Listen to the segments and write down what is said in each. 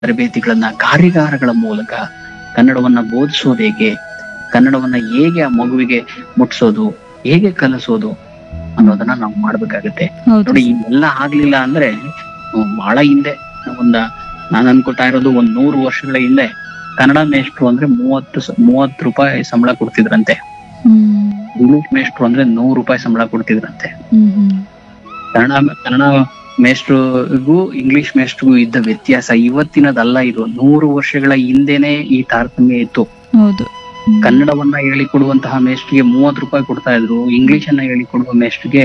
ತರಬೇತಿಗಳನ್ನ ಕಾರ್ಯಾಗಾರಗಳ ಮೂಲಕ ಕನ್ನಡವನ್ನ ಬೋಧಿಸೋದು ಹೇಗೆ ಕನ್ನಡವನ್ನ ಹೇಗೆ ಆ ಮಗುವಿಗೆ ಮುಟ್ಸೋದು ಹೇಗೆ ಕಲಿಸೋದು ಅನ್ನೋದನ್ನ ನಾವು ಮಾಡ್ಬೇಕಾಗತ್ತೆ ಹೌದು ನೋಡಿ ಇವೆಲ್ಲ ಆಗ್ಲಿಲ್ಲ ಅಂದ್ರೆ ಹ್ಮ್, ಬಹಳ ಹಿಂದೆ ಒಂದ ನಾನು ಅನ್ಕೋತಾ ಇರೋದು ಒಂದ್ ನೂರು ವರ್ಷಗಳ ಹಿಂದೆ ಕನ್ನಡ ಮೇಷ್ಟ್ರು ಅಂದ್ರೆ ಮೂವತ್ತು ಸ- ಮೂವತ್ತು ರೂಪಾಯಿ ಸಂಬಳ ಕೊಡ್ತಿದ್ರಂತೆ ಹ್ಮ್ ಇಂಗ್ಲಿಷ್ ಮೇಷ್ಟ್ರು ಅಂದ್ರೆ ನೂರು ರೂಪಾಯಿ ಸಂಬಳ ಕೊಡ್ತಿದ್ರಂತೆ ಹ್ಮ್ ಹ್ಮ್ ಕನ್ನಡ ಕನ್ನಡ ಮೇಷ್ಟ್ರಿಗೂ ಇಂಗ್ಲಿಷ್ ಮೇಷ್ಟ್ರಿಗೂ ಇದ್ದ ವ್ಯತ್ಯಾಸ ಇವತ್ತಿನದಲ್ಲ ಇದು ನೂರು ವರ್ಷಗಳ ಹಿಂದೆನೆ ಈ ತಾರತಮ್ಯ ಇತ್ತು ಹೌದು ಹ್ಮ್. ಕನ್ನಡವನ್ನ ಹೇಳಿಕೊಡುವಂತಹ ಮೇಷ್ಟ್ರಿಗೆ ಮೂವತ್ತು ರೂಪಾಯಿ ಕೊಡ್ತಾ ಇದ್ರು ಇಂಗ್ಲಿಷ್ ಅನ್ನ ಹೇಳಿಕೊಡುವ ಮೇಷ್ಟ್ರಿಗೆ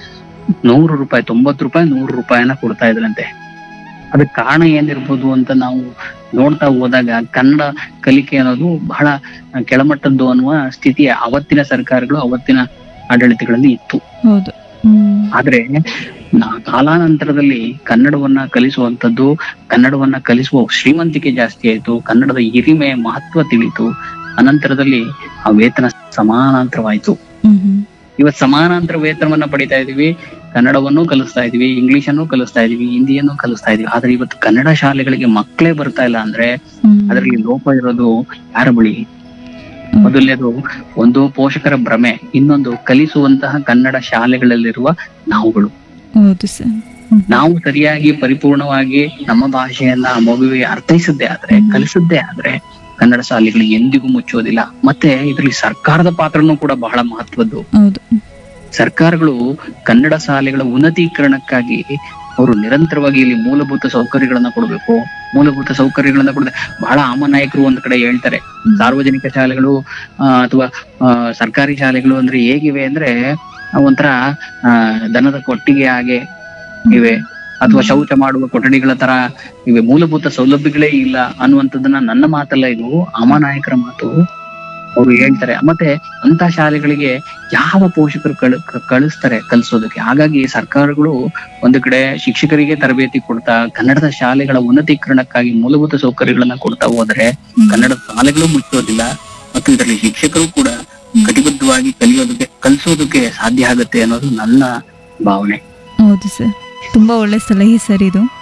ನೂರು ರೂಪಾಯಿ ತೊಂಬತ್ತು ರೂಪಾಯಿ ನೂರು ರೂಪಾಯಿನ ಕೊಡ್ತಾ ಇದ್ರಂತೆ ಅದಕ್ಕೆ ಕಾರಣ ಏನಿರ್ಬೋದು ಅಂತ ನಾವು ನೋಡ್ತಾ ಹೋದಾಗ ಕನ್ನಡ ಕಲಿಕೆ ಅನ್ನೋದು ಬಹಳ ಕೆಳಮಟ್ಟದ್ದು ಅನ್ನುವ ಸ್ಥಿತಿ ಅವತ್ತಿನ ಸರ್ಕಾರಗಳು ಅವತ್ತಿನ ಆಡಳಿತಗಳಲ್ಲಿ ಇತ್ತು ಹೌದು ಹ್ಮ್ ಆದ್ರೆ ನಾ- ಕಾಲಾನಂತರದಲ್ಲಿ ಕನ್ನಡವನ್ನ ಕಲಿಸುವಂತದ್ದು ಕನ್ನಡವನ್ನ ಕಲಿಸುವ ಶ್ರೀಮಂತಿಕೆ ಜಾಸ್ತಿ ಆಯ್ತು ಕನ್ನಡದ ಹಿರಿಮೆ ಮಹತ್ವ ತಿಳಿತು ಅನಂತರದಲ್ಲಿ ಆ ವೇತನ ಸಮಾನಾಂತರವಾಯ್ತು ಹ್ಮ್ ಹ್ಮ್ ಇವತ್ ಸಮಾನಾಂತರ ವೇತನವನ್ನ ಪಡಿತಾ ಇದೀವಿ ಕನ್ನಡವನ್ನು ಕಲಿಸ್ತಾ ಇದೀವಿ ಇಂಗ್ಲಿಷ್ ಅನ್ನು ಕಲಿಸ್ತಾ ಇದೀವಿ ಹಿಂದಿಯನ್ನು ಕಲಿಸ್ತಾ ಇದೀವಿ ಆದ್ರೆ ಇವತ್ತು ಕನ್ನಡ ಶಾಲೆಗಳಿಗೆ ಮಕ್ಕಳೇ ಬರ್ತಾ ಇಲ್ಲ ಅಂದ್ರೆ ಹ್ಮ್. ಅದರಲ್ಲಿ ಲೋಪ ಇರೋದು ಯಾರ ಬಳಿ ಹ್ಮ್. ಮೊದಲನೇದು ಒಂದು ಪೋಷಕರ ಭ್ರಮೆ ಇನ್ನೊಂದು ಕಲಿಸುವಂತಹ ಕನ್ನಡ ಶಾಲೆಗಳಲ್ಲಿರುವ ನಾವುಗಳು ಹೌದು ಸರ್ ಹ್ಮ್. ನಾವು ಸರಿಯಾಗಿ ಪರಿಪೂರ್ಣವಾಗಿ ನಮ್ಮ ಭಾಷೆಯನ್ನ ಆ ಮಗುವಿಗೆ ಅರ್ಥೈಸದ್ದೇ ಆದ್ರೆ ಹ್ಮ್. ಕಲಿಸದ್ದೇ ಆದ್ರೆ ಕನ್ನಡ ಶಾಲೆಗಳು ಎಂದಿಗೂ ಮುಚ್ಚೋದಿಲ್ಲ ಮತ್ತೆ ಇದರಲ್ಲಿ ಸರ್ಕಾರದ ಪಾತ್ರನೂ ಕೂಡ ಬಹಳ ಮಹತ್ವದ್ದು ಹೌದು ಸರ್ಕಾರಗಳು ಕನ್ನಡ ಶಾಲೆಗಳ ಉನ್ನತೀಕರಣಕ್ಕಾಗಿ ಅವರು ನಿರಂತರವಾಗಿ ಇಲ್ಲಿ ಮೂಲಭೂತ ಸೌಕರ್ಯಗಳನ್ನ ಕೊಡಬೇಕು ಮೂಲಭೂತ ಸೌಕರ್ಯಗಳನ್ನ ಕೊಡದೆ ಬಹಳ ಆಮನಾಯಕರು ಒಂದ್ ಕಡೆ ಹೇಳ್ತಾರೆ ಹ್ಮ್. ಸಾರ್ವಜನಿಕ ಶಾಲೆಗಳು ಆ, ಅಥವಾ ಆ, ಸರ್ಕಾರಿ ಶಾಲೆಗಳು ಅಂದ್ರೆ ಹೇಗಿವೆ ಅಂದ್ರೆ ಆ, ಒಂಥರ ಆ, ದನದ ಕೊಟ್ಟಿಗೆ ಹಾಗೆ ಇವೆ ಅಥವಾ ಶೌಚ ಮಾಡುವ ಕೊಠಡಿಗಳ ತರ ಇವೆ ಮೂಲಭೂತ ಸೌಲಭ್ಯಗಳೇ ಇಲ್ಲ ಅನ್ನುವಂಥದ್ದನ್ನ ನನ್ನ ಮಾತಲ್ಲ ಇದು ಅಮಾನಾಯಕರ ಮಾತು ಅವರು ಹೇಳ್ತಾರೆ ಮತ್ತೆ ಅಂತ ಶಾಲೆಗಳಿಗೆ ಯಾವ ಪೋಷಕರು ಕಳ್ ಕ- ಕಳಿಸ್ತಾರೆ ಕಲಿಸೋದಕ್ಕೆ ಹಾಗಾಗಿ ಸರ್ಕಾರಗಳು ಒಂದು ಕಡೆ ಶಿಕ್ಷಕರಿಗೆ ತರಬೇತಿ ಕೊಡ್ತಾ ಕನ್ನಡದ ಶಾಲೆಗಳ ಉನ್ನತೀಕರಣಕ್ಕಾಗಿ ಮೂಲಭೂತ ಸೌಕರ್ಯಗಳನ್ನ ಕೊಡ್ತಾ ಹೋದ್ರೆ ಹ್ಮ್. ಕನ್ನಡ ಶಾಲೆಗಳು ಮುಚ್ಚೋದಿಲ್ಲ ಮತ್ತು ಇದರಲ್ಲಿ ಶಿಕ್ಷಕರು ಕೂಡ ಕಟಿಬದ್ಧವಾಗಿ ಕಲಿಯೋದಕ್ಕೆ ಕಲಿಸೋದಕ್ಕೆ ಸಾಧ್ಯ ಆಗುತ್ತೆ ಅನ್ನೋದು ನನ್ನ ಭಾವನೆ ಹೌದು ಸರ್ ತುಂಬಾ ಒಳ್ಳೆ ಸಲಹೆ ಸರ್ ಇದು